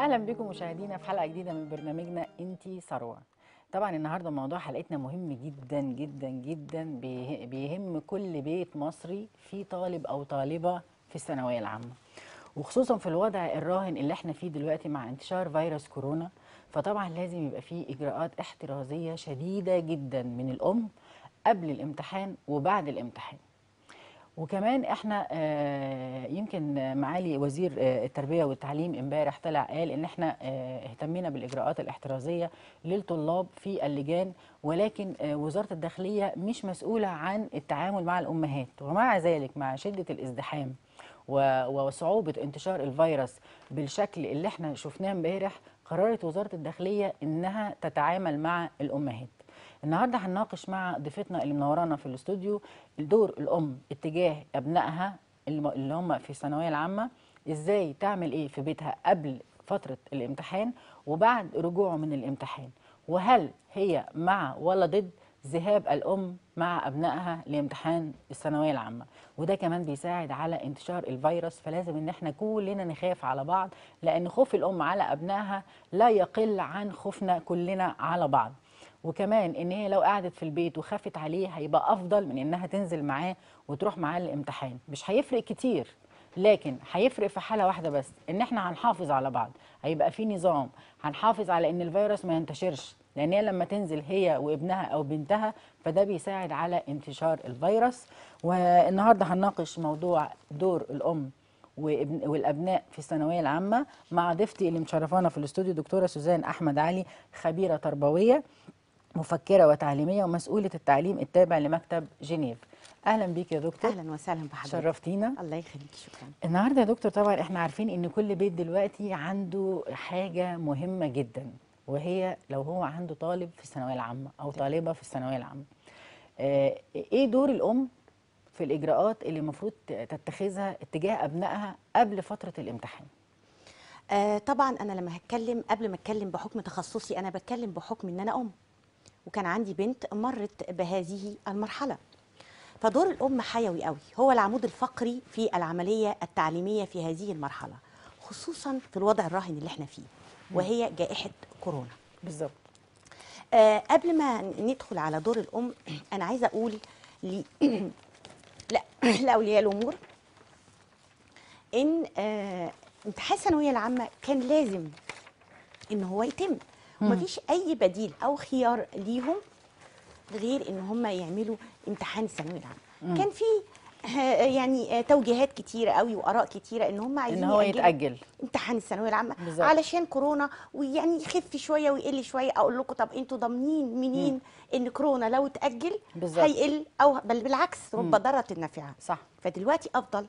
اهلا بكم مشاهدينا في حلقه جديده من برنامجنا انتي ثروه طبعا النهارده موضوع حلقتنا مهم جدا جدا جدا بيه- بيهم كل بيت مصري فيه طالب او طالبه في الثانويه العامه وخصوصا في الوضع الراهن اللي احنا فيه دلوقتي مع انتشار فيروس كورونا فطبعا لازم يبقى فيه اجراءات احترازيه شديده جدا من الام قبل الامتحان وبعد الامتحان وكمان احنا آه، يمكن معالي وزير آه، التربيه والتعليم امبارح طلع قال ان احنا آه، اهتمينا بالاجراءات الاحترازيه للطلاب في اللجان ولكن آه، وزاره الداخليه مش مسؤوله عن التعامل مع الامهات ومع ذلك مع شده الازدحام و- وصعوبه انتشار الفيروس بالشكل اللي احنا شفناه امبارح قررت وزاره الداخليه انها تتعامل مع الامهات النهارده هنناقش مع ضيفتنا اللي منورانا في الاستوديو دور الام اتجاه ابنائها الم- اللي هم في الثانويه العامه ازاي تعمل ايه في بيتها قبل فتره الامتحان وبعد رجوعه من الامتحان وهل هي مع ولا ضد ذهاب الام مع ابنائها لامتحان الثانويه العامه وده كمان بيساعد على انتشار الفيروس فلازم ان احنا كلنا نخاف على بعض لان خوف الام على ابنائها لا يقل عن خوفنا كلنا على بعض وكمان ان هي لو قعدت في البيت وخافت عليه هيبقى افضل من انها تنزل معاه وتروح معاه الامتحان مش هيفرق كتير لكن هيفرق في حاله واحده بس ان احنا هنحافظ على بعض هيبقى في نظام هنحافظ على ان الفيروس ما ينتشرش لان هي لما تنزل هي وابنها او بنتها فده بيساعد على انتشار الفيروس والنهارده هنناقش موضوع دور الام وابن والابناء في الثانويه العامه مع ضيفتي اللي مشرفانا في الاستوديو دكتوره سوزان احمد علي خبيره تربويه مفكره وتعليميه ومسؤوله التعليم التابع لمكتب جنيف اهلا بيك يا دكتور اهلا وسهلا بحضرتك شرفتينا الله يخليك شكرا النهارده يا دكتور طبعا احنا عارفين ان كل بيت دلوقتي عنده حاجه مهمه جدا وهي لو هو عنده طالب في الثانويه العامه او طالبه في الثانويه العامه آه، ايه دور الام في الاجراءات اللي المفروض تتخذها اتجاه ابنائها قبل فتره الامتحان آه طبعا انا لما هتكلم قبل ما اتكلم بحكم تخصصي انا بتكلم بحكم ان انا ام وكان عندي بنت مرت بهذه المرحله فدور الام حيوي قوي هو العمود الفقري في العمليه التعليميه في هذه المرحله خصوصا في الوضع الراهن اللي احنا فيه وهي جائحه كورونا بالظبط آه قبل ما ندخل على دور الام انا عايزه اقول ل لا لاولياء الامور ان آه امتحان الثانويه العامه كان لازم ان هو يتم ومفيش اي بديل او خيار ليهم غير ان هم يعملوا امتحان الثانويه العامه كان في آه، يعني آه، توجيهات كتيره قوي واراء كتيره ان هم عايزين ان هو يأجلوا يتاجل امتحان الثانويه العامه بالظبط. علشان كورونا ويعني يخف شويه ويقل شويه اقول لكم طب انتوا ضامنين منين ان كورونا لو اتاجل بالظبط. هيقل او بل بالعكس رب ضاره النافعه صح فدلوقتي افضل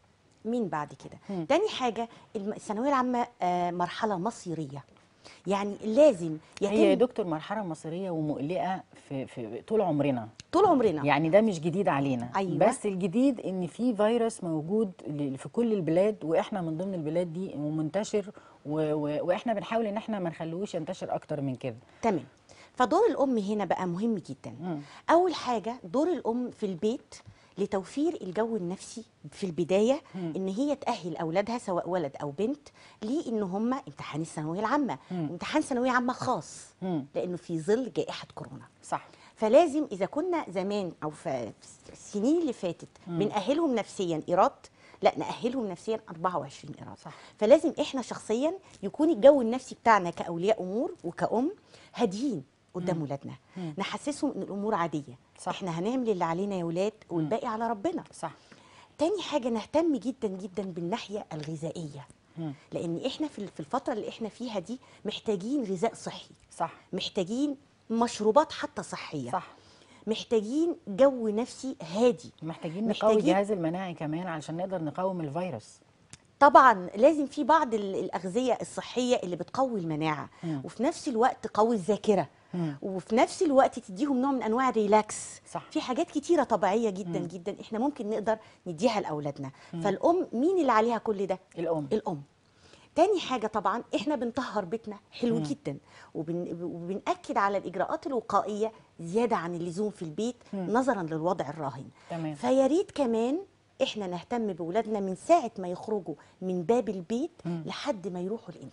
مين بعد كده مم. تاني حاجه الم- الثانويه العامه آه، مرحله مصيريه يعني لازم هي يا يتم دكتور مرحله مصيريه ومقلقه في, في طول عمرنا طول عمرنا يعني ده مش جديد علينا أيوة. بس الجديد ان في فيروس موجود ل- في كل البلاد واحنا من ضمن البلاد دي ومنتشر و... و... واحنا بنحاول ان احنا ما نخلوش ينتشر اكتر من كده تمام فدور الام هنا بقى مهم جدا مم. اول حاجه دور الام في البيت لتوفير الجو النفسي في البدايه مم. ان هي تاهل اولادها سواء ولد او بنت لان هم امتحان الثانويه العامه مم. امتحان ثانويه عامه خاص مم. لانه في ظل جائحه كورونا صح فلازم اذا كنا زمان او في السنين اللي فاتت بنأهلهم نفسيا ايراد لا نأهلهم نفسيا 24 ايراد صح. فلازم احنا شخصيا يكون الجو النفسي بتاعنا كاولياء امور وكأم هاديين قدام ولادنا نحسسهم ان الامور عاديه صح. احنا هنعمل اللي علينا يا ولاد والباقي على ربنا صح تاني حاجه نهتم جدا جدا بالناحيه الغذائيه مم. لان احنا في في الفتره اللي احنا فيها دي محتاجين غذاء صحي صح محتاجين مشروبات حتى صحيه صح محتاجين جو نفسي هادي محتاجين نقوي محتاجين- الجهاز المناعي كمان علشان نقدر نقاوم الفيروس طبعا لازم في بعض ال- الاغذيه الصحيه اللي بتقوي المناعه مم. وفي نفس الوقت تقوي الذاكره مم. وفي نفس الوقت تديهم نوع من انواع الريلاكس صح. في حاجات كتيره طبيعيه جدا مم. جدا احنا ممكن نقدر نديها لاولادنا فالام مين اللي عليها كل ده الام الام تاني حاجة طبعا احنا بنطهر بيتنا حلو مم. جدا وبن وبنأكد على الإجراءات الوقائية زيادة عن اللزوم في البيت مم. نظرا للوضع الراهن تمام فيا ريت كمان احنا نهتم بولادنا من ساعة ما يخرجوا من باب البيت مم. لحد ما يروحوا الامتحان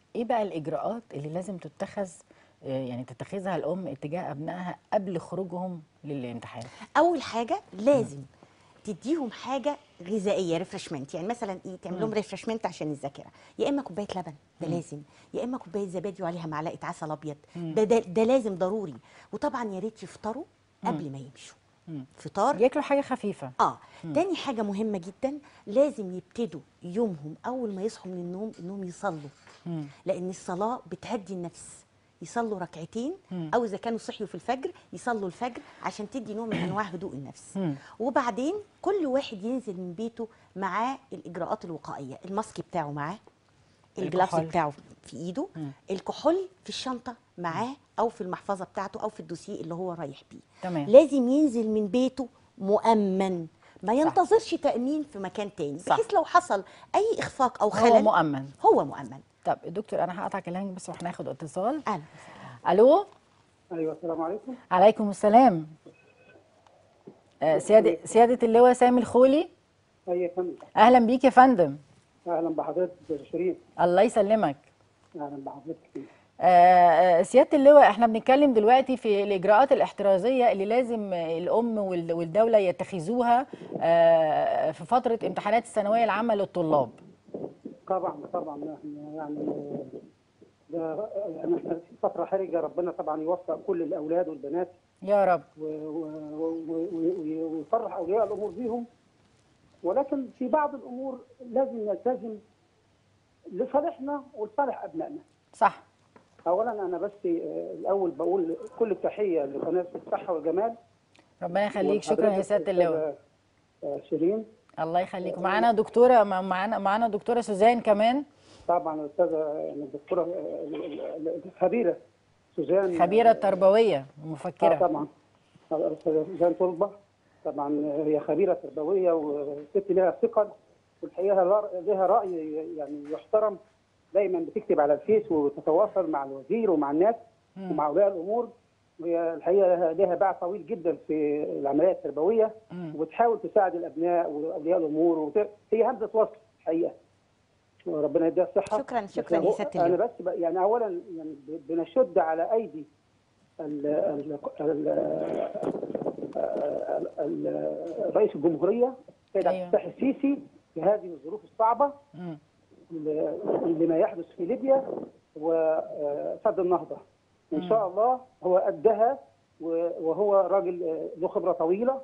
ايه بقى الاجراءات اللي لازم تتخذ آه، يعني تتخذها الام اتجاه ابنائها قبل خروجهم للامتحان اول حاجه لازم تديهم حاجه غذائيه ريفرشمنت يعني مثلا ايه تعمل لهم ريفرشمنت عشان الذاكره يا اما كوبايه لبن ده لازم يا اما كوبايه زبادي وعليها معلقه عسل ابيض ده, ده ده لازم ضروري وطبعا يا ريت يفطروا قبل ما يمشوا فطار ياكلوا حاجه خفيفه اه تاني حاجه مهمه جدا لازم يبتدوا يومهم اول ما يصحوا من النوم انهم يصلوا مم. لان الصلاه بتهدي النفس يصلوا ركعتين او اذا كانوا صحيوا في الفجر يصلوا الفجر عشان تدي نوع من انواع هدوء النفس مم. وبعدين كل واحد ينزل من بيته معاه الاجراءات الوقائيه الماسك بتاعه معاه الجلافز الكحول. بتاعه في ايده مم. الكحول في الشنطه معاه او في المحفظه بتاعته او في الدوسيه اللي هو رايح بيه تمام. لازم ينزل من بيته مؤمن ما ينتظرش تامين في مكان تاني صح. بحيث لو حصل اي اخفاق او هو خلل مؤمن هو مؤمن طب دكتور انا هقطع كلامك بس وهناخد اتصال اهلا الو ايوه السلام عليكم عليكم السلام آه، سيادة سيادة اللواء سامي الخولي اي يا فندم أهلا بيك يا فندم اهلا بحضرتك يا شيرين الله يسلمك اهلا بحضرتك آه، آه، سيادة اللواء احنا بنتكلم دلوقتي في الإجراءات الاحترازية اللي لازم الأم وال- والدولة يتخذوها آه، في فترة امتحانات الثانوية العامة للطلاب طبعا طبعا احنا يعني ده يعني احنا في فتره حرجه ربنا طبعا يوفق كل الاولاد والبنات يا رب و- و- و- و- ويفرح اولياء الامور بيهم ولكن في بعض الامور لازم نلتزم لصالحنا ولصالح ابنائنا صح اولا انا بس آه، الاول بقول كل التحيه لقناه الصحه والجمال ربنا يخليك شكرا يا وحضرتك سيادة اللواء أستاذة، آه، شيرين الله يخليك ومعانا دكتورة مع- معانا معانا دكتورة سوزان كمان طبعا الاستاذه يعني الدكتوره الخبيره سوزان خبيرة تربوية آه ومفكرة طبعا الاستاذه سوزان طلبه طبعا هي خبيره تربويه وست لها ثقل والحقيقه لها- لها راي يعني يحترم دايما بتكتب على الفيس وتتواصل مع الوزير ومع الناس ومع اولياء الامور وهي الحقيقه لها- لها باع طويل جدا في العمليه التربويه مم. وبتحاول تساعد الابناء واولياء الامور وت... هي همزه وصل الحقيقه وربنا يديها الصحه شكراً- بس شكراً يا هو- سيادة انا اللواء. بس ب- يعني اولا يعني ب- بنشد على ايدي ال ال ال ال- ال- رئيس الجمهوريه السيد عبد أيوة. الفتاح السيسي في هذه الظروف الصعبه مم. ل- لما يحدث في ليبيا وسد النهضه ان شاء الله هو ادها و- وهو راجل آه، ذو خبره طويله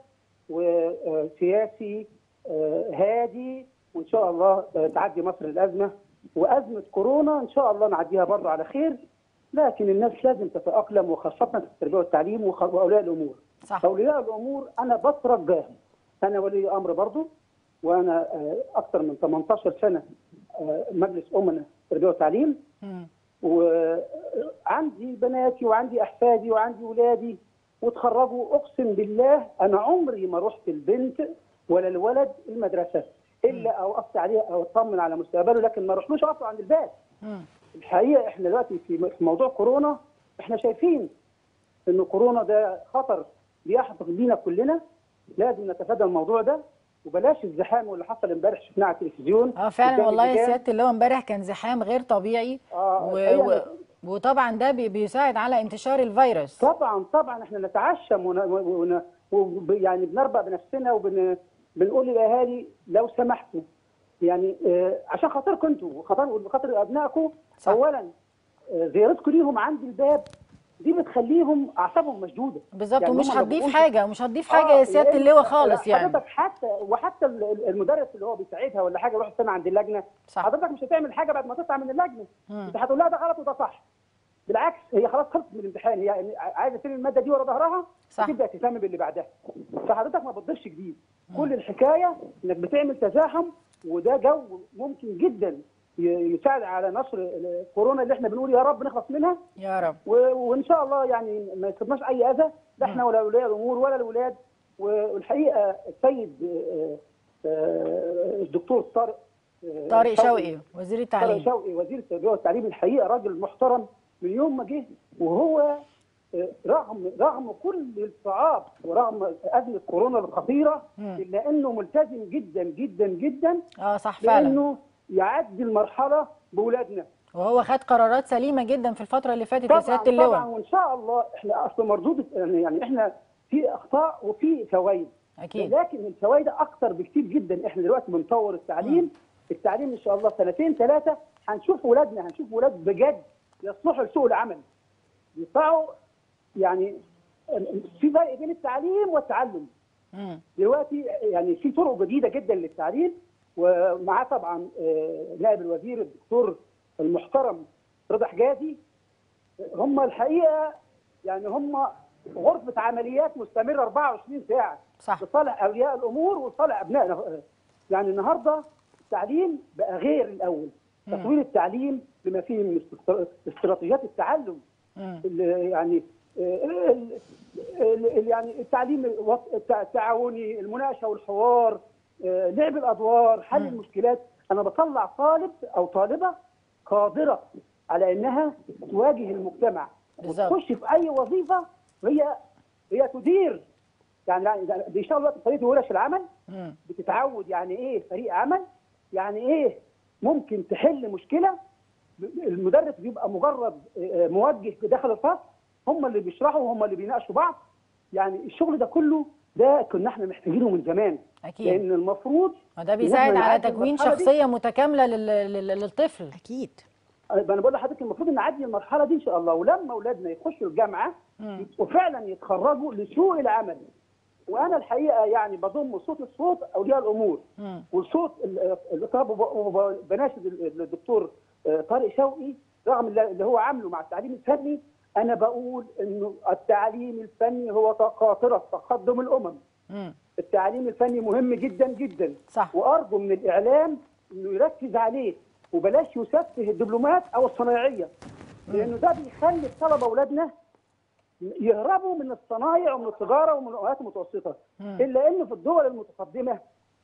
وسياسي آه، هادي وان شاء الله آه، تعدي مصر الازمه وازمه كورونا ان شاء الله نعديها برضه على خير لكن الناس لازم تتاقلم وخاصه في التربيه والتعليم وخ- واولياء الامور صح اولياء الامور انا بترجاهم انا ولي امر برضه وانا آه، اكثر من 18 سنه آه، مجلس امنا تربيه وتعليم مم. وعندي بناتي وعندي احفادي وعندي ولادي وتخرجوا اقسم بالله انا عمري ما رحت البنت ولا الولد المدرسه الا اوقفت عليه او اطمن على مستقبله لكن ما رحلوش اقفوا عند الباب مم. الحقيقه احنا دلوقتي في في موضوع كورونا احنا شايفين ان كورونا ده خطر بيحدث بينا كلنا لازم نتفادى الموضوع ده وبلاش الزحام واللي حصل امبارح شفناه على التلفزيون اه فعلا قدام والله يا اللجان. سياده اللواء امبارح كان زحام غير طبيعي آه، و... الحقيقة و... وطبعا ده بي... بيساعد على انتشار الفيروس طبعا طبعا احنا نتعشم ون... ون... وب... يعني بنربى بنفسنا وبن... بنقول للاهالي لو سمحتوا يعني آه عشان خاطركم انتوا وخاطر وخاطر ابنائكم صح. اولا آه زيارتكم ليهم عند الباب دي بتخليهم اعصابهم مشدوده بالظبط يعني ومش هم ما هتضيف بيبقوش- حاجه مش هتضيف حاجه آه، يا سياده لأن اللواء خالص يعني حضرتك حتى وحتى ال- ال- المدرس اللي هو بيساعدها ولا حاجه يروح يستنى عند اللجنه صح. حضرتك مش هتعمل حاجه بعد ما تطلع من اللجنه مم. انت هتقول لها ده غلط وده صح بالعكس هي خلاص خلصت من الامتحان هي يعني عايزه ترمي الماده دي ورا ظهرها صح. وتبدا تهتم باللي بعدها فحضرتك ما بتضيفش جديد كل الحكايه انك بتعمل تزاحم وده جو ممكن جدا ي- يساعد على نشر ال- كورونا اللي احنا بنقول يا رب نخلص منها يا رب و- وان شاء الله يعني ما يصيبناش اي اذى لا احنا ولا اولياء الامور ولا الاولاد والحقيقه السيد آه، آه، الدكتور طارق آه، طارق شوقي وزير طارق التعليم شوقي وزير التربيه والتعليم الحقيقه راجل محترم من يوم ما جه وهو آه، رغم رغم كل الصعاب ورغم ازمه كورونا الخطيره مم. الا انه ملتزم جدا جدا جدا اه صح فعلا لانه يعدي المرحله باولادنا وهو خد قرارات سليمه جدا في الفتره اللي فاتت يا طبعا سياده طبعا اللواء وان شاء الله احنا اصل مردود يعني احنا في اخطاء وفي فوائد اكيد لكن الفوائد اكتر بكتير جدا احنا دلوقتي بنطور التعليم التعليم ان شاء الله سنتين ثلاثه هنشوف ولادنا هنشوف ولاد بجد يصلحوا لسوق العمل يطلعوا يعني في فرق بين التعليم والتعلم مم. دلوقتي يعني في طرق جديده جدا للتعليم ومعاه طبعا آه، نائب الوزير الدكتور المحترم رضا حجازي هم الحقيقه يعني هم غرفه عمليات مستمره 24 ساعه صح لصالح اولياء الامور وصالح ابنائنا يعني النهارده التعليم بقى غير الاول مم. تطوير التعليم بما فيه من استر- استراتيجيات التعلم مم. ال- يعني ال- ال- ال- يعني التعليم الوط- التع- التعاوني المناقشه والحوار آه، لعب الادوار حل مم. المشكلات انا بطلع طالب او طالبه قادره على انها تواجه المجتمع بالظبط. وتخش في اي وظيفه وهي هي تدير يعني يعني بيشتغل دلوقتي في طريقه ورش العمل مم. بتتعود يعني ايه فريق عمل يعني ايه ممكن تحل مشكله المدرس بيبقى مجرد آه، موجه داخل الفصل هم اللي بيشرحوا وهم اللي بيناقشوا بعض يعني الشغل ده كله ده كنا احنا محتاجينه من زمان اكيد لان المفروض وده بيساعد إحنا على نعدي تكوين المرحلة دي. شخصيه متكامله لل- لل- للطفل اكيد انا بقول لحضرتك المفروض نعدي المرحله دي ان شاء الله ولما اولادنا يخشوا الجامعه مم. وفعلا يتخرجوا لسوق العمل وانا الحقيقه يعني بضم صوت الصوت اولياء الامور مم. وصوت ال- الخطاب وب- وب- بناشد ال- الدكتور آه، طارق شوقي رغم اللي اللي هو عامله مع التعليم الفني انا بقول انه التعليم الفني هو قاطره تقدم الامم مم. التعليم الفني مهم جدا جدا صح وارجو من الاعلام انه يركز عليه وبلاش يسفه الدبلومات او الصنايعيه لانه ده بيخلي الطلبه اولادنا يهربوا من الصنايع ومن التجاره ومن الوقت المتوسطه مم. الا ان في الدول المتقدمه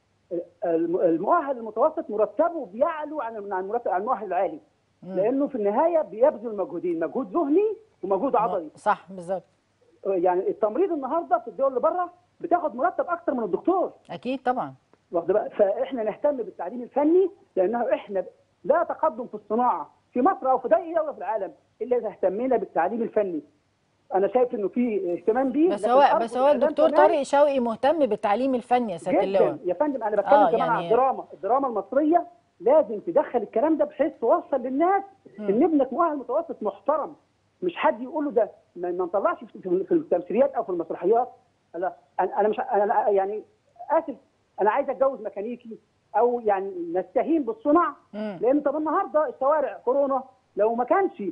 الم- المؤهل المتوسط مرتبه بيعلو عن عن مرتب عن المؤهل العالي مم. لانه في النهايه بيبذل مجهودين مجهود ذهني ومجهود عضلي صح بالظبط يعني التمريض النهارده في الدول اللي بره بتاخد مرتب اكتر من الدكتور اكيد طبعا واخد بالك؟ فاحنا نهتم بالتعليم الفني لانه احنا لا تقدم في الصناعه في مصر او في اي دوله في العالم الا اذا اهتمينا بالتعليم الفني. انا شايف انه في اهتمام بيه بس لكن هو أرجو بس هو الإعلام الدكتور كمان طارق شوقي مهتم بالتعليم الفني يا سياده اللواء جدا يا فندم انا بتكلم آه، كمان عن يعني- الدراما، الدراما المصريه لازم تدخل الكلام ده بحيث توصل للناس مم. ان ابنك مؤهل متوسط محترم مش حد يقول له ده ما ما نطلعش في في التمثيليات او في المسرحيات لا انا أنا مش انا يعني اسف انا عايز اتجوز ميكانيكي او يعني نستهين بالصنع مم. لان طب النهارده الشوارع كورونا لو ما كانش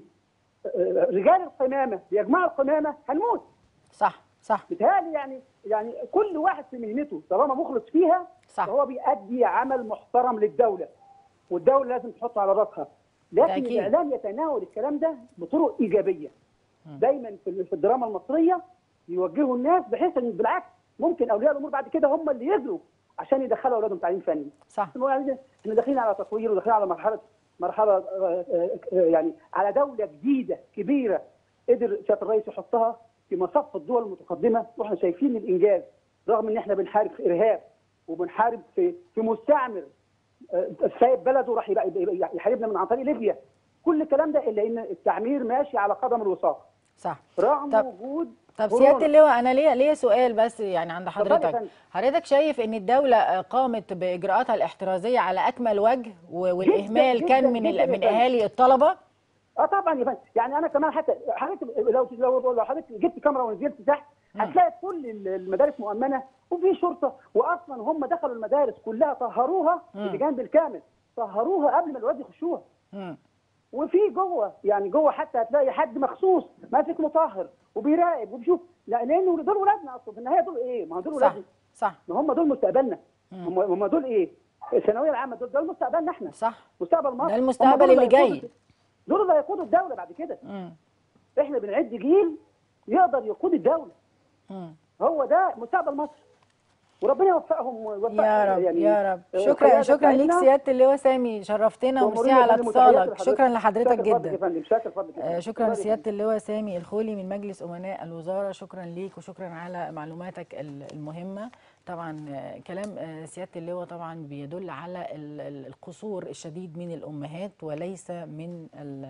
آه، رجال القمامه بيجمعوا القمامه هنموت صح صح بيتهيألي يعني يعني كل واحد في مهنته طالما مخلص فيها صح فهو بيأدي عمل محترم للدولة والدولة لازم تحطه على راسها لكن أكيد. الإعلام يتناول الكلام ده بطرق إيجابية مم. دايما في في الدراما المصرية يوجهوا الناس بحيث ان بالعكس ممكن اولياء الامور بعد كده هم اللي يجروا عشان يدخلوا اولادهم تعليم فني صح يعني احنا داخلين على تطوير وداخلين على مرحله مرحله آه، آه، آه، يعني على دوله جديده كبيره قدر سياده الرئيس يحطها في مصف الدول المتقدمه واحنا شايفين الانجاز رغم ان احنا بنحارب في ارهاب وبنحارب في في مستعمر آه، سايب بلده راح يبقى- يبقى- يحاربنا من عن طريق ليبيا كل الكلام ده الا ان التعمير ماشي على قدم الوثاق صح رغم طب- وجود طب كورونا. سياده اللواء انا ليا ليا سؤال بس يعني عند اتفضلي يا حضرتك فندم. حضرتك شايف ان الدوله آه، قامت باجراءاتها الاحترازيه على اكمل وجه و- والاهمال جداً كان من جداً ال- يا من فندم. اهالي الطلبه اه طبعا يا فندم يعني انا كمان حتى حضرتك لو لو لو حضرتك جبت كاميرا ونزلت تحت مم. هتلاقي كل المدارس مؤمنه وفي شرطه واصلا هم دخلوا المدارس كلها طهروها مم. بلجان بالكامل طهروها قبل ما الولاد يخشوها مم. وفي جوه يعني جوه حتى هتلاقي حد مخصوص ماسك مطهر وبيراقب وبيشوف لا لانه دول ولادنا اصلا في النهايه دول ايه؟ ما هو دول صح ولادنا صح ما هم دول مستقبلنا مم. هم هم دول ايه؟ الثانويه العامه دول دول مستقبلنا احنا صح مستقبل مصر ده هم المستقبل دول اللي هيقودوا- جاي. دول اللي هيقودوا الدوله بعد كده مم. احنا بنعد جيل يقدر يقود الدوله مم. هو ده مستقبل مصر وربنا يوفقهم ويوفق يا رب يعني يا رب آه، شكرا القيادة شكرا ليك بتاعتنا سياده اللواء سامي شرفتنا وميرسي ومرورية على فندم وتحياتي اتصالك لحضرتك. شكرا لحضرتك شاكر فضلك جدا يا فندم شاكر فضلك يا آه، فندم. شكرا الله لسياده يخليك. اللواء سامي الخولي من مجلس امناء الوزاره شكرا ليك وشكرا على معلوماتك ال- المهمه طبعا آه، كلام آه، سياده اللواء طبعا بيدل على ال- ال- القصور الشديد من الامهات وليس من ال-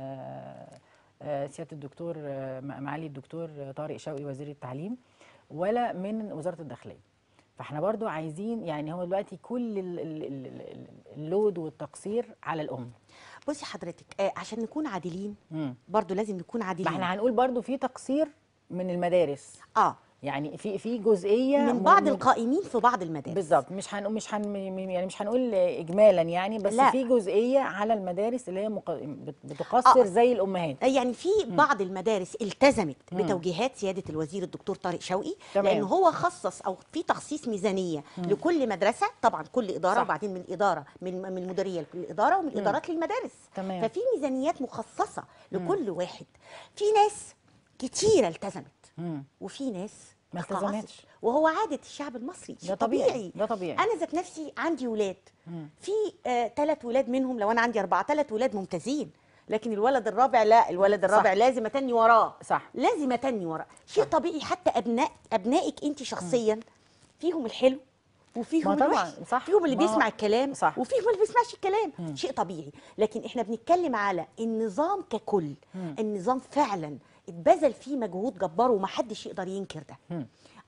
آه، سياده الدكتور آه، معالي الدكتور طارق شوقي وزير التعليم ولا من وزاره الداخليه فاحنا برضو عايزين يعني هو دلوقتي كل ال- ال- ال- ال- اللود والتقصير على الام بصي حضرتك آه عشان نكون عادلين مم. برضو لازم نكون ما عادلين احنا هنقول برضو في تقصير من المدارس اه يعني في في جزئيه من بعض م- القائمين في بعض المدارس بالظبط مش هنقول مش هن يعني مش هنقول اجمالا يعني بس لا. في جزئيه على المدارس اللي هي مق... بت- بتقصر آه. زي الامهات يعني في بعض المدارس التزمت بتوجيهات سياده الوزير الدكتور طارق شوقي تمام. لان هو خصص او في تخصيص ميزانيه لكل مدرسه طبعا كل اداره صح. وبعدين من الاداره من من المديريه للاداره ومن الادارات للمدارس تمام. ففي ميزانيات مخصصه لكل واحد في ناس كتيره التزمت مم. وفي ناس ما تقاعست. التزمتش. وهو عاده الشعب المصري ده شيء طبيعي، ده طبيعي. انا ذات نفسي عندي ولاد في ثلاث ولاد منهم لو انا عندي اربعه ثلاث ولاد ممتازين لكن الولد الرابع لا الولد الرابع لازم اتني وراه صح. لازم اتني وراه شيء طبيعي حتى ابناء ابنائك انت شخصيا فيهم الحلو وفيهم ما طبعاً، الوحش صح. فيهم اللي ما هو- بيسمع الكلام صح. وفيهم اللي بيسمعش الكلام شيء طبيعي لكن احنا بنتكلم على النظام ككل النظام فعلا اتبذل فيه مجهود جبار ومحدش يقدر ينكر ده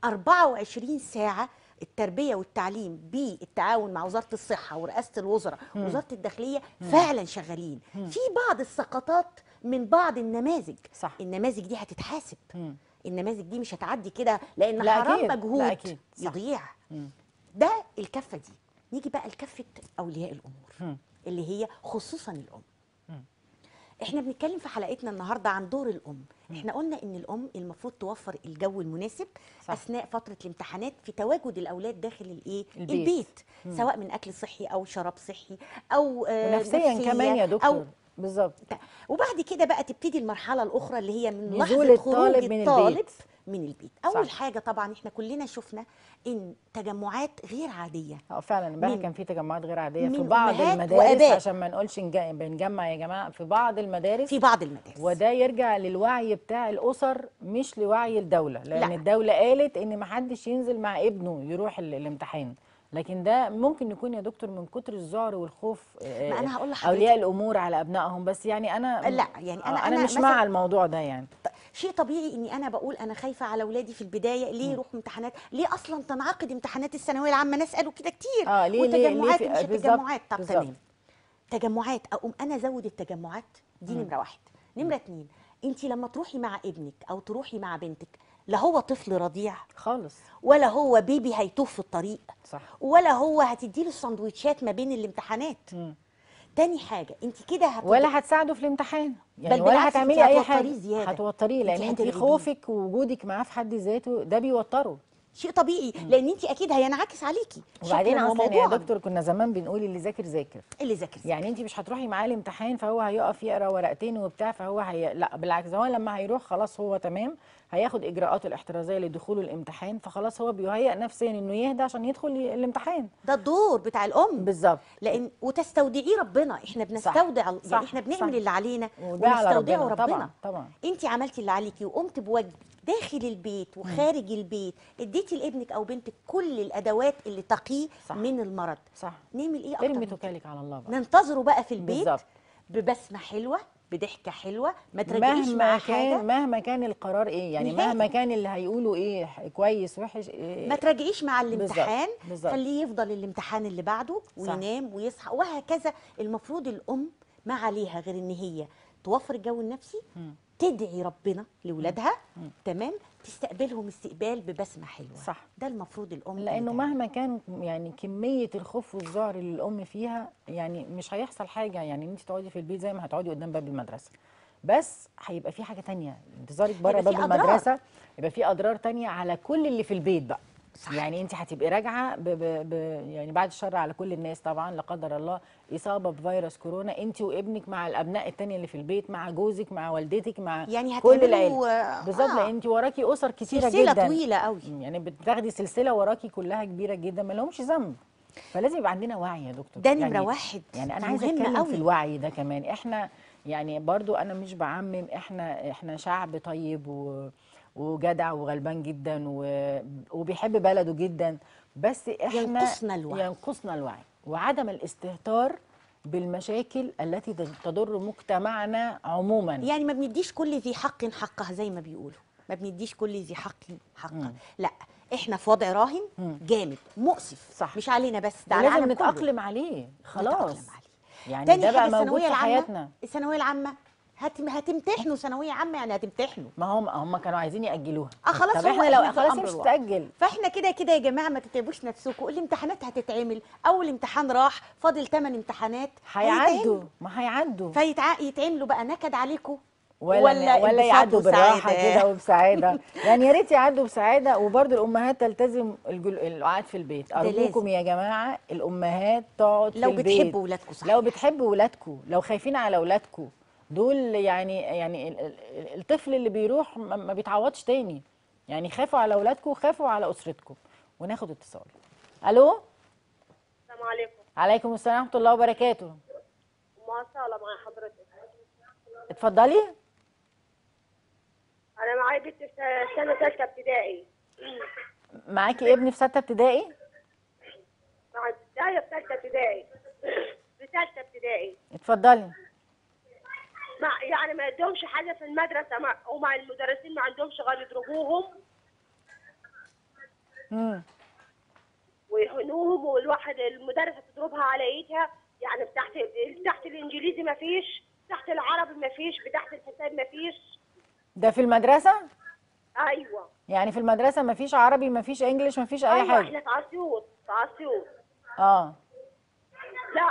24 ساعة التربية والتعليم بالتعاون مع وزارة الصحة ورئاسة الوزراء ووزارة الداخلية فعلا شغالين في بعض السقطات من بعض النماذج صح. النماذج دي هتتحاسب مم. النماذج دي مش هتعدي كده لأن لا حرام أكيد، لا مجهود أكيد، صح. يضيع ده الكفة دي نيجي بقى لكفة أولياء الأمور مم. اللي هي خصوصا الأم احنا بنتكلم في حلقتنا النهارده عن دور الام احنا قلنا ان الام المفروض توفر الجو المناسب صح. اثناء فتره الامتحانات في تواجد الاولاد داخل الايه البيت. البيت سواء من اكل صحي او شراب صحي او آه، ونفسيا نفسية كمان يا أو دكتور بالظبط وبعد كده بقى تبتدي المرحله الاخرى اللي هي من نزول لحظه خروج الطالب من الطالب البيت. من البيت اول صح. حاجه طبعا احنا كلنا شفنا ان تجمعات غير عاديه اه فعلا امبارح من- كان في تجمعات غير عاديه في من بعض أمهات المدارس وآباء. عشان ما نقولش نج- بنجمع يا جماعه في بعض المدارس في بعض المدارس وده يرجع للوعي بتاع الاسر مش لوعي الدوله لان لا. الدوله قالت ان ما حدش ينزل مع ابنه يروح ال- الامتحان لكن ده ممكن يكون يا دكتور من كتر الذعر والخوف آه، ما أنا هقول لحضرتك- اولياء الامور على ابنائهم بس يعني انا لا، يعني أنا- آه، انا أنا مش مثلاً- مع الموضوع ده يعني شيء طبيعي اني انا بقول انا خايفه على اولادي في البدايه ليه يروحوا امتحانات ليه اصلا تنعقد امتحانات الثانويه العامه ناس قالوا كده كتير اه ليه ليه ليه وتجمعات في- مش بالظبط، التجمعات طب بالظبط. تمام تجمعات اقوم انا ازود التجمعات دي نمره واحد نمره اتنين انت لما تروحي مع ابنك او تروحي مع بنتك لا هو طفل رضيع خالص ولا هو بيبي هيتوه في الطريق صح ولا هو هتديله السندوتشات ما بين الامتحانات مم. تاني حاجه انت كده هت... ولا هتساعده في الامتحان يعني بل ولا بالعكس هتعملي انت اي هتوتريه حاجه زيادة. هتوتريه لان انت انت هترعبيه. خوفك ووجودك معاه في حد ذاته ده بيوتره شيء طبيعي لان انت اكيد هينعكس عليكي وبعدين شكلاً اصلا يا وموضوعاً. دكتور كنا زمان بنقول اللي ذاكر ذاكر اللي ذاكر يعني انت مش هتروحي معاه الامتحان فهو هيقف يقرا ورقتين وبتاع فهو هي... لا بالعكس هو لما هيروح خلاص هو تمام هياخد اجراءاته الاحترازيه لدخوله الامتحان فخلاص هو بيهيئ نفسيا انه يهدى عشان يدخل الامتحان ده الدور بتاع الام بالظبط لان وتستودعيه ربنا احنا بنستودع ال- صح، يعني احنا بنعمل صح. اللي علينا وده على ونستودعه ربنا. ربنا, طبعاً، طبعاً. انت عملتي اللي عليكي وقمت بواجب داخل البيت وخارج البيت اديتي لابنك او بنتك كل الادوات اللي تقيه صح. من المرض صح نعمل ايه اكتر ارمي من كده؟ توكلك على الله بقى ننتظره بقى في البيت بالظبط. ببسمه حلوه بضحكه حلوه ما تراجعيش مهما معاه كان حاجه مهما كان القرار ايه يعني نهائي. مهما كان اللي هيقولوا ايه ح- كويس وحش إيه ما تراجعيش مع الامتحان بالظبط. خليه يفضل الامتحان اللي بعده صح. وينام ويصحى وهكذا المفروض الام ما عليها غير ان هي توفر الجو النفسي تدعي ربنا لاولادها تمام تستقبلهم استقبال ببسمه حلوه صح. ده المفروض الام لانه تعمله. مهما كان يعني كميه الخوف والذعر اللي الام فيها يعني مش هيحصل حاجه يعني انت تقعدي في البيت زي ما هتقعدي قدام باب المدرسه بس هيبقى في حاجه تانية انتظارك بره هيبقى باب في أضرار. المدرسه يبقى في اضرار تانية على كل اللي في البيت بقى صح. يعني انت هتبقي راجعه ب ب ب يعني بعد الشر على كل الناس طبعا لا قدر الله اصابه بفيروس كورونا انت وابنك مع الابناء التانية اللي في البيت مع جوزك مع والدتك مع يعني كل هتعملوا، العيله آه، بالظبط آه. لان انت وراكي اسر كتيره سلسله جدا طويله قوي يعني بتاخدي سلسله وراكي كلها كبيره جدا ما لهمش ذنب فلازم يبقى عندنا وعي يا دكتور ده نمرة يعني واحد. يعني انا دي عايزه مهمة اتكلم قوي. في الوعي ده كمان احنا يعني برضو انا مش بعمم احنا احنا شعب طيب و وجدع وغلبان جدا و... وبيحب بلده جدا بس احنا ينقصنا الوعي. ينقصنا الوعي وعدم الاستهتار بالمشاكل التي تضر مجتمعنا عموما يعني ما بنديش كل ذي حق حقه زي ما بيقولوا ما بنديش كل ذي حق حقه لا احنا في وضع راهن جامد مؤسف صح. مش علينا بس ده على لازم العالم كله. نتأقلم عليه خلاص نتأقلم عليه. يعني تاني ده بقى حاجة موجود الثانوية في العامة حياتنا الثانوية العامة هت... هتمتحنوا ثانوية عامة يعني هتمتحنوا ما هم هم كانوا عايزين يأجلوها اه خلاص طب هو احنا لو إحنا في خلاص الأمر مش الواقع. تتأجل فاحنا كده كده يا جماعة ما تتعبوش نفسكم الامتحانات هتتعمل أول امتحان راح فاضل 8 امتحانات هيعدوا ما هيعدوا فيتعملوا بقى نكد عليكم ولا ولا, ولا انبساط يعدوا بالراحه وسعادة. كده وبسعاده يعني يا ريت يعدوا بسعاده وبرضه الامهات تلتزم الجل... القعاد في البيت ارجوكم لازم. يا جماعه الامهات تقعد لو في البيت بتحبوا ولادكم صحيح لو بتحبوا ولادكم لو خايفين على ولادكم دول يعني يعني ال- ال- الطفل اللي بيروح ما ما بيتعوضش تاني يعني خافوا على ولادكم خافوا على اسرتكم وناخد اتصال الو السلام عليكم عليكم السلام ورحمه الله وبركاته ام صالة مع حضرتك اتفضلي انا معايا بنت في سنه ثالثه ابتدائي معاكي ابن في سته ابتدائي مع البدايه في ثالثه ابتدائي في ثالثه ابتدائي اتفضلي مع يعني ما عندهمش حاجه في المدرسه مع ومع المدرسين ما عندهمش غير يضربوهم امم ويهنوهم والواحد المدرسه تضربها على ايدها يعني تحت تحت الانجليزي ما فيش تحت العربي ما فيش بتحت الحساب ما فيش ده في المدرسه ايوه يعني في المدرسة مفيش عربي مفيش انجليش مفيش اي ايوه حاجة احنا في اسيوط في اسيوط اه لا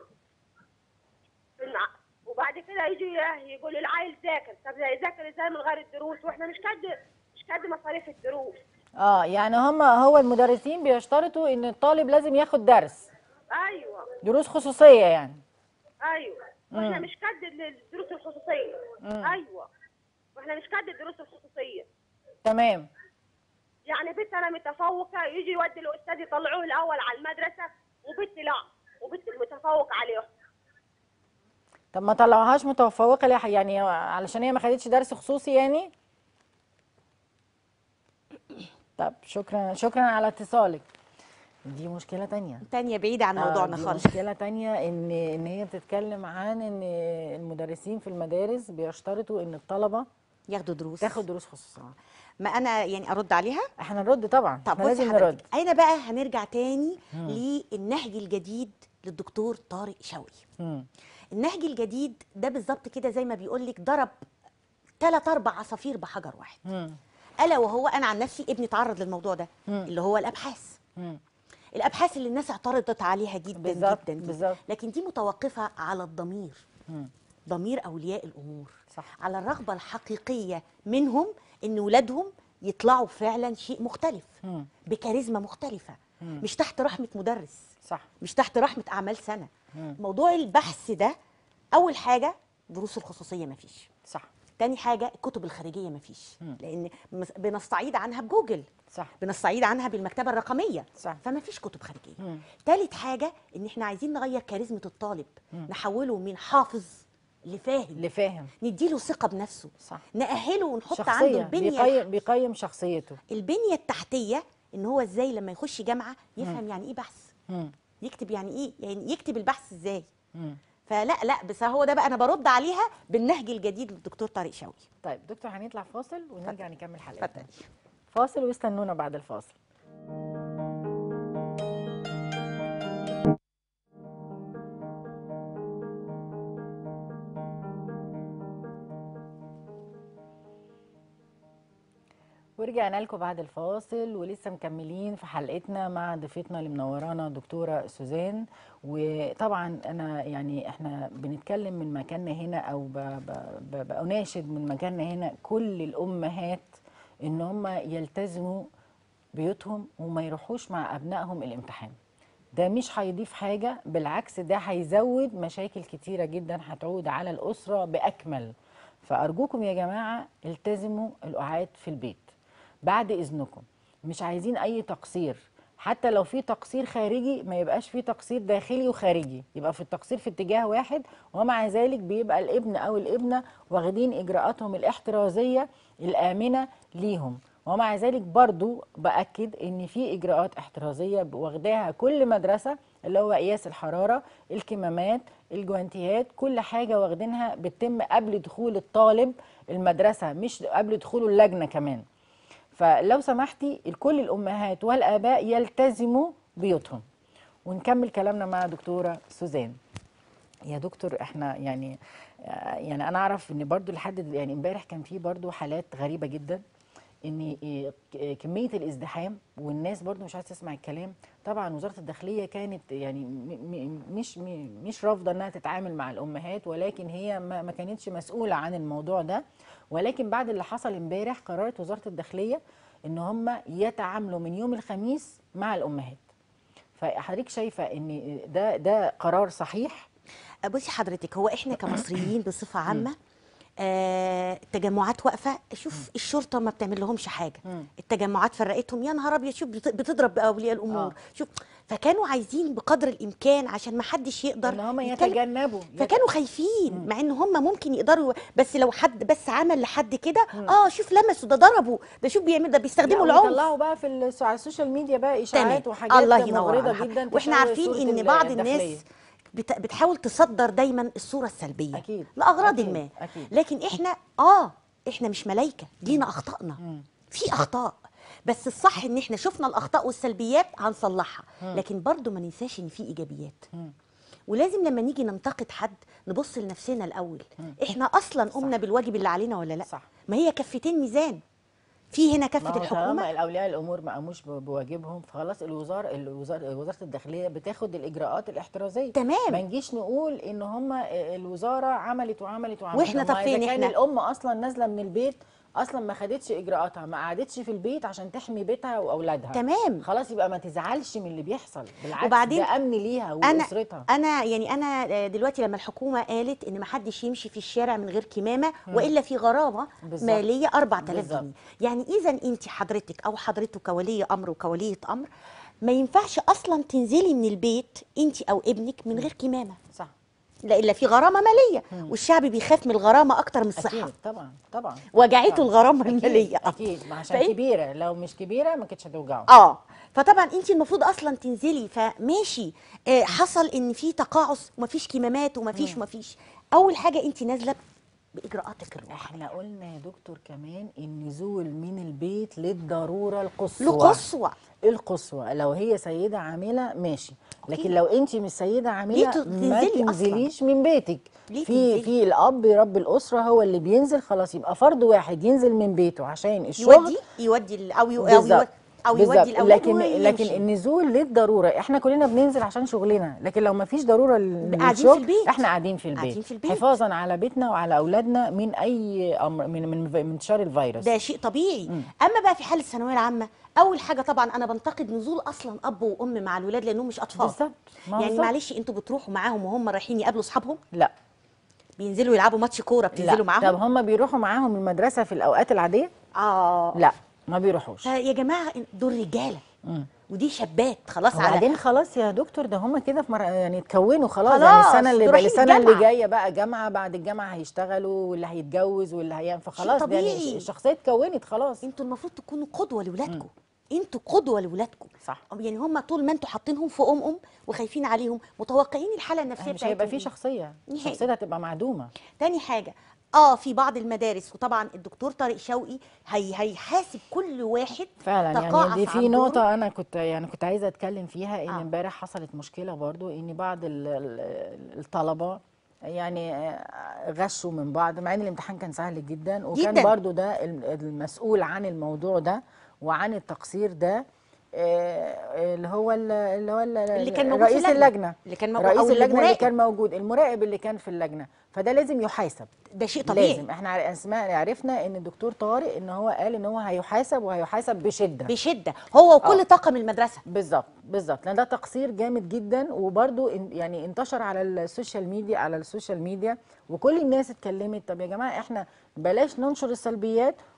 في المع... وبعد كده يجي يقول العيل ذاكر طب يذاكر ازاي من غير الدروس واحنا مش قد مش قد مصاريف الدروس اه يعني هم هو المدرسين بيشترطوا ان الطالب لازم ياخد درس ايوه دروس خصوصية يعني ايوه واحنا مم. مش قد الدروس الخصوصيه ايوه واحنا مش قد الدروس الخصوصيه تمام يعني بنت انا متفوقه يجي يودي الاستاذ يطلعوه الاول على المدرسه وبنت لا وبنت المتفوق عليهم طب ما طلعوهاش متفوقة ليه يعني علشان هي ما خدتش درس خصوصي يعني طب شكرا شكرا على اتصالك دي مشكلة تانية تانية بعيدة عن آه، موضوعنا دي خالص مشكلة تانية ان ان هي بتتكلم عن ان المدرسين في المدارس بيشترطوا ان الطلبة ياخدوا دروس تاخد دروس خصوصية ما انا يعني ارد عليها احنا نرد طبعا طب احنا بصي لازم حضرتك نرد انا بقى هنرجع تاني للنهج الجديد للدكتور طارق شوقي مم. النهج الجديد ده بالظبط كده زي ما بيقول لك ضرب ثلاث اربع عصافير بحجر واحد مم. الا وهو انا عن نفسي ابني تعرض للموضوع ده مم. اللي هو الابحاث مم. الابحاث اللي الناس اعترضت عليها جدا بالظبط، جدا جدا بالظبط. لكن دي متوقفه على الضمير مم. ضمير اولياء الامور صح. على الرغبه الحقيقيه منهم ان ولادهم يطلعوا فعلا شيء مختلف مم. بكاريزما مختلفه مم. مش تحت رحمه مدرس صح مش تحت رحمه اعمال سنه مم. موضوع البحث ده اول حاجه دروس الخصوصيه مفيش صح تاني حاجه الكتب الخارجيه مفيش مم. لان مس- بنستعيد عنها بجوجل صح بنستعيد عنها بالمكتبه الرقميه صح. فما فيش كتب خارجيه مم. تالت حاجه ان احنا عايزين نغير كاريزما الطالب نحوله من حافظ لفاهم اللي فاهم نديله ثقه بنفسه صح نأهله ونحط عنده شخصية البنيه بيقيم بيقيم شخصيته البنيه التحتيه ان هو ازاي لما يخش جامعه يفهم يعني ايه بحث مم. يكتب يعني ايه يعني يكتب البحث ازاي مم. فلا لا بس هو ده بقى انا برد عليها بالنهج الجديد للدكتور طارق شوقي طيب دكتور هنطلع فاصل ونرجع نكمل حلقتنا اتفضلي فاصل واستنونا بعد الفاصل ورجعنا لكم بعد الفاصل ولسه مكملين في حلقتنا مع ضيفتنا اللي منورانا دكتوره سوزان وطبعا انا يعني احنا بنتكلم من مكاننا هنا او ب- ب- ب- بأناشد من مكاننا هنا كل الامهات ان هم يلتزموا بيوتهم وما يروحوش مع ابنائهم الامتحان ده مش هيضيف حاجه بالعكس ده هيزود مشاكل كتيره جدا هتعود على الاسره باكمل فارجوكم يا جماعه التزموا القعاد في البيت بعد اذنكم مش عايزين اي تقصير حتى لو في تقصير خارجي ما يبقاش في تقصير داخلي وخارجي يبقى في التقصير في اتجاه واحد ومع ذلك بيبقى الابن او الابنه واخدين اجراءاتهم الاحترازيه الامنه ليهم ومع ذلك برضو باكد ان في اجراءات احترازيه واخداها كل مدرسه اللي هو قياس الحراره الكمامات الجوانتيات كل حاجه واخدينها بتتم قبل دخول الطالب المدرسه مش قبل دخوله اللجنه كمان فلو سمحتي كل الامهات والاباء يلتزموا بيوتهم ونكمل كلامنا مع دكتوره سوزان يا دكتور احنا يعني آه، يعني انا اعرف ان برضو لحد دل- يعني امبارح كان في برضو حالات غريبه جدا ان إيه ك- كميه الازدحام والناس برضو مش عايزه تسمع الكلام طبعا وزاره الداخليه كانت يعني م- م- مش م- مش رافضه انها تتعامل مع الامهات ولكن هي ما ما كانتش مسؤوله عن الموضوع ده ولكن بعد اللي حصل امبارح قررت وزاره الداخليه ان هم يتعاملوا من يوم الخميس مع الامهات فحضرتك شايفه ان ده ده قرار صحيح بصي حضرتك هو احنا كمصريين بصفه عامه آه التجمعات واقفه شوف الشرطه ما بتعمل لهمش حاجه مم. التجمعات فرقتهم يا نهار ابيض شوف بت- بتضرب باولياء الامور آه. شوف فكانوا عايزين بقدر الامكان عشان ما حدش يقدر ان هم يتكلم. يتجنبوا فكانوا خايفين مع ان هم ممكن يقدروا بس لو حد بس عمل لحد كده اه شوف لمسوا ده ضربوا ده شوف بيعمل ده بيستخدموا لا، العنف ويطلعوا بقى في ال- على السوشيال ميديا بقى اشاعات تمام وحاجات الله ينور مغرضه على حضرتك. جدا واحنا تشوه عارفين صورة ان ال- بعض الداخلية. الناس بت- بتحاول تصدر دايما الصوره السلبيه أكيد. لاغراض أكيد. ما أكيد. لكن احنا اه احنا مش ملايكه لينا اخطائنا في اخطاء بس الصح ان احنا شفنا الاخطاء والسلبيات هنصلحها لكن برضو ما ننساش ان في ايجابيات ولازم لما نيجي ننتقد حد نبص لنفسنا الاول احنا اصلا قمنا بالواجب اللي علينا ولا لا صح. ما هي كفتين ميزان في هنا ما كفه هو الحكومه طالما الاولياء الامور ما قاموش ب- بواجبهم فخلاص الوزاره الوزاره وزاره الداخليه بتاخد الاجراءات الاحترازيه تمام. ما نجيش نقول ان هم الوزاره عملت وعملت وعملت وإحنا طب ما طب فين إذا كان إحنا؟ الام اصلا نازله من البيت اصلا ما خدتش اجراءاتها ما قعدتش في البيت عشان تحمي بيتها واولادها تمام. خلاص يبقى ما تزعلش من اللي بيحصل بالعكس وبعدين ده امن ليها انا واسرتها انا يعني انا دلوقتي لما الحكومه قالت ان ما حدش يمشي في الشارع من غير كمامه والا في غرامه بالظبط. ماليه 4000 بالظبط. جنيه يعني اذا انت حضرتك او حضرته كولي امر وكوليه امر ما ينفعش اصلا تنزلي من البيت انت او ابنك من غير كمامه صح لا الا في غرامه ماليه والشعب بيخاف من الغرامه اكتر من الصحه اكيد طبعا طبعا وجعته طبعاً. الغرامه أكيد، الماليه اكيد ما عشان فإيه؟ كبيره لو مش كبيره ما كانتش هتوجعه اه فطبعا انت المفروض اصلا تنزلي فماشي آه حصل ان في تقاعس ومفيش كمامات ومفيش ومفيش اول حاجه انت نازله باجراءاتك الروحيه احنا قلنا يا دكتور كمان النزول من البيت للضروره القصوى لقصوى القصوى لو هي سيده عامله ماشي لكن لو انت مش سيده عامله ليه ما تنزلي أصلاً؟ تنزليش من بيتك ليه في تنزلي؟ في الاب رب الاسره هو اللي بينزل خلاص يبقى فرد واحد ينزل من بيته عشان الشغل يودي يودي ال- او يو- او بالظبط يودي او يودي بالظبط. الاولاد لكن لكن ويمشي. النزول للضروره احنا كلنا بننزل عشان شغلنا لكن لو ما فيش ضروره لل- قاعدين في للشغل البيت. احنا قاعدين في البيت قاعدين في البيت. حفاظا على بيتنا وعلى اولادنا من اي امر من من من انتشار الفيروس ده شيء طبيعي اما بقى في حال الثانويه العامه اول حاجه طبعا انا بنتقد نزول اصلا اب وام مع الولاد لانهم مش اطفال بالظبط ما هو يعني بالظبط. معلش انتوا بتروحوا معاهم وهم رايحين يقابلوا اصحابهم لا بينزلوا يلعبوا ماتش كوره بتنزلوا لا معاهم طب هم بيروحوا معاهم المدرسه في الاوقات العاديه اه لا ما بيروحوش فيا جماعه دول رجاله ودي شابات خلاص على وبعدين خلاص يا دكتور ده هم كده في مر... يعني اتكونوا خلاص, خلاص، يعني السنه اللي دول بقى رايحين السنه اللي الجامعة. جايه بقى جامعه بعد الجامعه هيشتغلوا واللي هيتجوز واللي هيعمل فخلاص ده يعني طبيعي. الشخصيه اتكونت خلاص انتوا المفروض تكونوا قدوه لاولادكم انتوا قدوه لاولادكم صح. يعني هم طول ما انتوا حاطينهم في ام ام وخايفين عليهم متوقعين الحاله النفسيه مش هيبقى بتاعتهم في إيه. شخصيه نهائي. شخصيتها هتبقى معدومه تاني حاجه اه في بعض المدارس وطبعا الدكتور طارق شوقي هي هيحاسب كل واحد فعلا تقاعس يعني دي في عن دوره. نقطة أنا كنت يعني كنت عايزة أتكلم فيها إن آه. امبارح حصلت مشكلة برضو إن بعض ال- ال- الطلبة يعني آه، غشوا من بعض مع إن الامتحان كان سهل جدا وكان جداً. برضو ده الم- المسؤول عن الموضوع ده وعن التقصير ده آه، اللي هو ال- اللي هو ال- اللي كان موجود في رئيس اللجنة. اللجنة اللي كان موجود- رئيس أو اللجنة اللي المراقب. كان موجود المراقب اللي كان في اللجنة فده لازم يحاسب ده شيء طبيعي لازم احنا عر- اسماء عرفنا ان الدكتور طارق ان هو قال ان هو هيحاسب وهيحاسب بشده بشده هو وكل آه. طاقم المدرسه بالظبط بالظبط لان ده تقصير جامد جدا وبرده يعني انتشر على السوشيال ميديا على السوشيال ميديا وكل الناس اتكلمت طب يا جماعه احنا بلاش ننشر السلبيات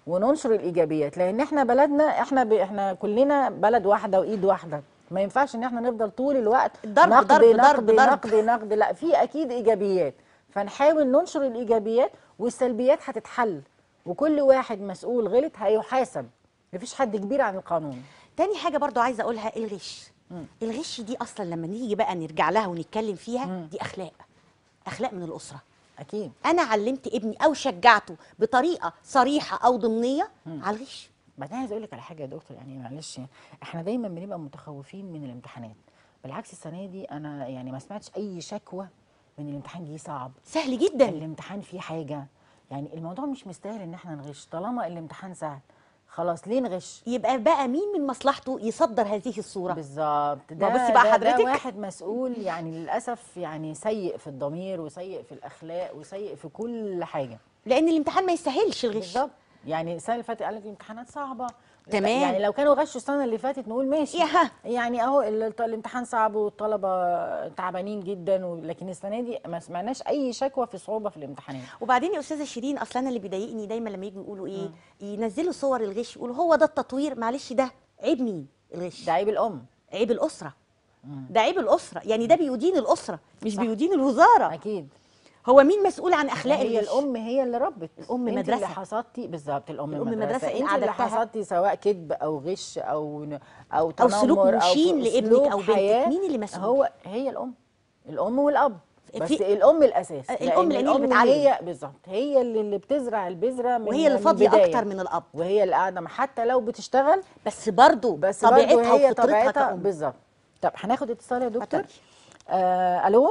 وننشر الايجابيات لان احنا بلدنا احنا ب... احنا كلنا بلد واحده وايد واحده ما ينفعش ان احنا نفضل طول الوقت ضرب- نقد ضرب- نقد ضرب- ضرب. نقد نقد لا في اكيد ايجابيات فنحاول ننشر الايجابيات والسلبيات هتتحل وكل واحد مسؤول غلط هيحاسب مفيش حد كبير عن القانون تاني حاجه برضو عايزه اقولها الغش الغش دي اصلا لما نيجي بقى نرجع لها ونتكلم فيها دي اخلاق اخلاق من الاسره اكيد انا علمت ابني او شجعته بطريقه صريحه او ضمنيه على الغش بعدين عايز اقول لك على حاجه يا دكتور يعني معلش احنا دايما بنبقى متخوفين من الامتحانات بالعكس السنه دي انا يعني ما سمعتش اي شكوى من الامتحان جه صعب سهل جدا الامتحان فيه حاجه يعني الموضوع مش مستاهل ان احنا نغش طالما الامتحان سهل خلاص ليه نغش يبقى بقى مين من مصلحته يصدر هذه الصوره بالظبط ما ده بصي بقى ده- حضرتك. ده واحد مسؤول يعني للاسف يعني سيء في الضمير وسيء في الاخلاق وسيء في كل حاجه لان الامتحان ما يستاهلش الغش بالظبط يعني السنه اللي فاتت قال لك الامتحانات صعبه تمام. يعني لو كانوا غشوا السنه اللي فاتت نقول ماشي ياها. يعني اهو ال- الامتحان صعب والطلبه تعبانين جدا و- لكن السنه دي ما سمعناش اي شكوى في صعوبه في الامتحانات وبعدين يا استاذه شيرين اصلا انا اللي بيضايقني دايما لما يجوا يقولوا ايه ينزلوا صور الغش يقولوا هو ده التطوير معلش ده عيب مين الغش ده عيب الام عيب الاسره ده عيب الاسره يعني ده بيدين الاسره مش بيدين الوزاره اكيد هو مين مسؤول عن اخلاق هي الغش الام هي اللي ربت الأم انت مدرسة. اللي حصدتي بالظبط الام, الأم مدرسه, مدرسة إن انت اللي أعددتها. حصدتي سواء كذب او غش او ن- او أو تنمر سلوك مشين في لابنك أسلوب أو بنتك. حياة، مين اللي مسؤول؟ هو هي الام الام والاب بس في- الام الاساس الأم لأن هي اللي الام بتعلم. هي بالظبط هي اللي, اللي بتزرع البذره من وهي اللي من فاضيه البداية. اكتر من الاب وهي اللي قاعده حتى لو بتشتغل بس برضه بس طبيعتها طبيعتها هي وفطرتها طبيعتها كأم بالظبط طب هناخد اتصال يا دكتور اتفضلي. آه الو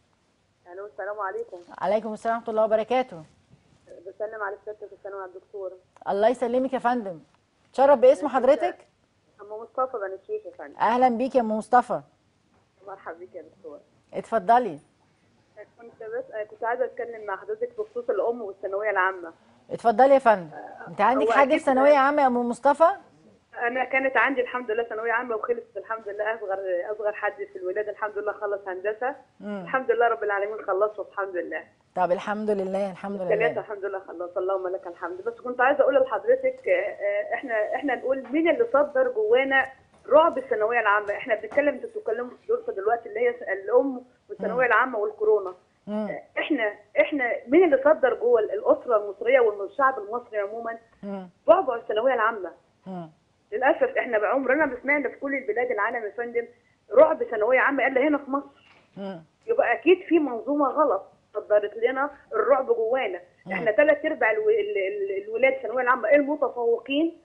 الو السلام عليكم عليكم السلام ورحمه الله وبركاته بسلم على سيادتك الثانوي على الدكتور الله يسلمك يا فندم تشرف باسم حضرتك ام مصطفى بني الشيخ يا فندم اهلا بيك يا ام مصطفى مرحبا بك يا دكتور اتفضلي كنت بس كنت عايزه اتكلم مع حضرتك بخصوص الام والثانويه العامه اتفضلي يا فندم انت عندك هو حد في أكيد- ثانويه عامه يا ام مصطفى انا كانت عندي الحمد لله ثانويه عامه وخلصت الحمد لله اصغر اصغر حد في الولاده الحمد لله خلص هندسه الحمد لله رب العالمين خلصوا الحمد لله طب الحمد لله الحمد ثلاثة لله الحمد لله خلص اللهم لك الحمد بس كنت عايزه اقول لحضرتك آه، آه، احنا احنا نقول مين اللي صدر جوانا رعب الثانويه العامه احنا بنتكلم انتوا بتتكلموا في دورة دلوقتي اللي هي الام والثانويه العامه والكورونا مم. آه، احنا احنا مين اللي صدر جوه الاسره المصريه والشعب المصري عموما مم. بعبع الثانويه العامه مم. للاسف احنا بعمرنا ما سمعنا في كل البلاد العالم يا فندم رعب ثانويه عامه الا هنا في مصر مم. يبقى اكيد في منظومه غلط صدرت لنا الرعب جوانا احنا ثلاث ارباع الو- ال- ال- الولاد الثانويه العامه المتفوقين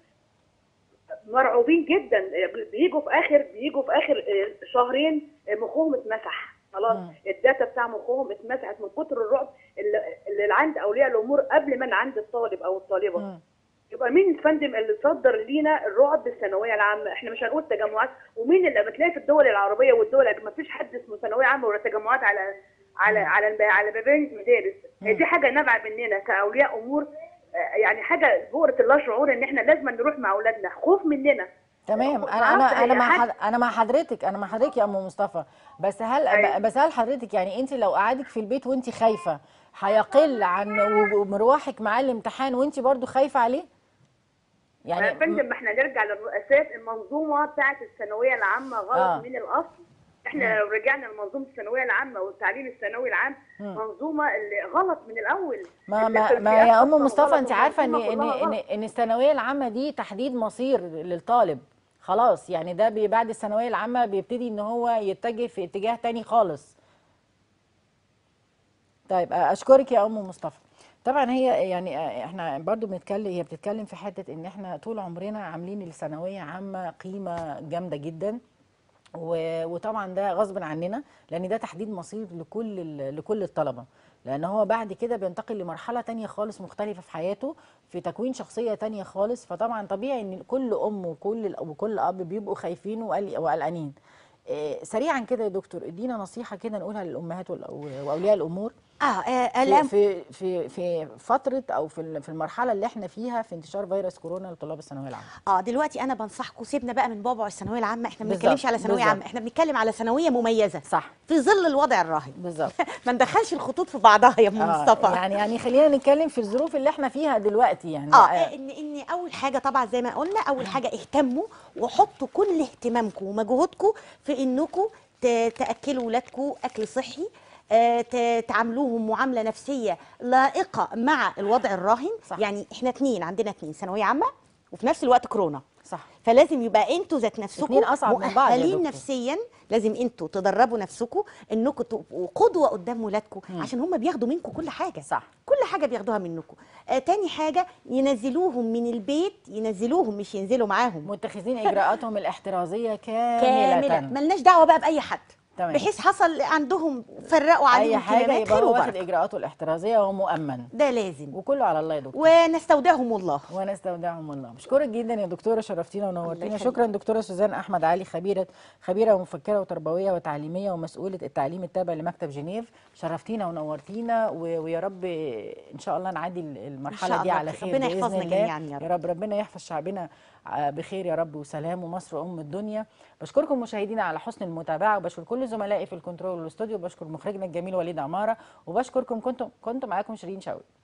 مرعوبين جدا بيجوا في اخر بيجوا في اخر آه، شهرين آه، مخهم اتمسح خلاص مم. الداتا بتاع مخهم اتمسحت من كتر الرعب اللي اللي عند اولياء الامور قبل ما عند الطالب او الطالبه مم. يبقى مين الفندم اللي صدر لينا الرعب الثانويه العامه احنا مش هنقول تجمعات ومين اللي بتلاقي في الدول العربيه والدول ما فيش حد اسمه ثانويه عامه ولا تجمعات على على على الب- على بابين مدارس هي دي حاجه نابعه مننا كاولياء امور آه، يعني حاجه بؤره اللا شعور ان احنا لازم نروح مع اولادنا خوف مننا تمام خوف انا انا معرفش انا هي مع حد- حد... انا مع حضرتك انا مع حضرتك يا ام مصطفى بس هل أيوة. بس هل حضرتك يعني انت لو قعدك في البيت وانت خايفه هيقل عن و- ومروحك معاه الامتحان وانت برضو خايفه عليه يا يعني فندم ما احنا نرجع للاساس المنظومه بتاعت الثانويه العامه غلط آه. من الاصل احنا لو رجعنا لمنظومه الثانويه العامه والتعليم الثانوي العام منظومه اللي غلط من الاول ما اللي ما, في ما يا ام أصلاً مصطفى غلط انت عارفه ان والمنظومة ان كلها ان, غلط. إن الثانويه العامه دي تحديد مصير للطالب خلاص يعني ده بي- بعد الثانويه العامه بيبتدي ان هو يتجه في اتجاه تاني خالص طيب اشكرك يا ام مصطفى طبعا هي يعني احنا برضو بنتكلم هي بتتكلم في حته ان احنا طول عمرنا عاملين الثانويه عامه قيمه جامده جدا و- وطبعا ده غصب عننا لان ده تحديد مصير لكل ال- لكل الطلبه لان هو بعد كده بينتقل لمرحله تانية خالص مختلفه في حياته في تكوين شخصيه تانية خالص فطبعا طبيعي ان كل ام وكل وكل اب بيبقوا خايفين وقل- وقلقانين إيه، سريعا كده يا دكتور ادينا نصيحه كده نقولها للامهات والأو- واولياء الامور اه, آه في الآن في في, في فتره او في ال- في المرحله اللي احنا فيها في انتشار فيروس كورونا لطلاب الثانويه العامه اه دلوقتي انا بنصحكم سيبنا بقى من بعبع الثانويه العامه احنا ما بالظبط، بنتكلمش على ثانويه بالظبط. عامه احنا بنتكلم على ثانويه مميزه صح في ظل الوضع الراهن بالظبط ما ندخلش الخطوط في بعضها يا ام آه مصطفى يعني يعني خلينا نتكلم في الظروف اللي احنا فيها دلوقتي يعني اه ان ان اول حاجه طبعا زي ما قلنا اول حاجه اهتموا وحطوا كل اهتمامكم ومجهودكم في انكم ت- تاكلوا ولادكم اكل صحي آه، ت- تعاملوهم معامله نفسيه لائقه مع الوضع الراهن صح. يعني احنا اتنين عندنا اتنين ثانويه عامه وفي نفس الوقت كورونا صح فلازم يبقى انتوا ذات نفسكم اتنين أصعب من بعض يا مؤهلين دكتور. نفسيا لازم انتوا تدربوا نفسكم انكم تبقوا قدوه قدام ولادكم عشان هم بياخدوا منكم كل حاجه صح. كل حاجه بياخدوها منكم آه تاني حاجه ينزلوهم من البيت ينزلوهم مش ينزلوا معاهم متخذين اجراءاتهم الاحترازيه كامله, كامله ملناش دعوه بقى باي حد تمام. بحيث حصل عندهم فرقوا عليهم اي حاجه كلمات يبقى خير هو واخد وبركه اجراءاته الاحترازيه ومؤمن ده لازم وكله على الله يا دكتور ونستودعهم الله ونستودعهم الله بشكرك جدا يا دكتوره شرفتينا ونورتينا يخليك. شكرا دكتوره سوزان احمد علي خبيره خبيره ومفكره وتربويه وتعليميه ومسؤوله التعليم التابع لمكتب جنيف شرفتينا ونورتينا و... ويا رب ان شاء الله نعدي المرحله شاء دي الله. على خير ربنا باذن يحفظنا الله جميعاً يا رب. يا رب ربنا يحفظ شعبنا آه، بخير يا رب وسلام ومصر ام الدنيا بشكركم مشاهدينا على حسن المتابعه وبشكر كل زملائي في الكنترول والاستوديو وبشكر مخرجنا الجميل وليد عماره وبشكركم كنتم كنت معاكم شيرين شوقي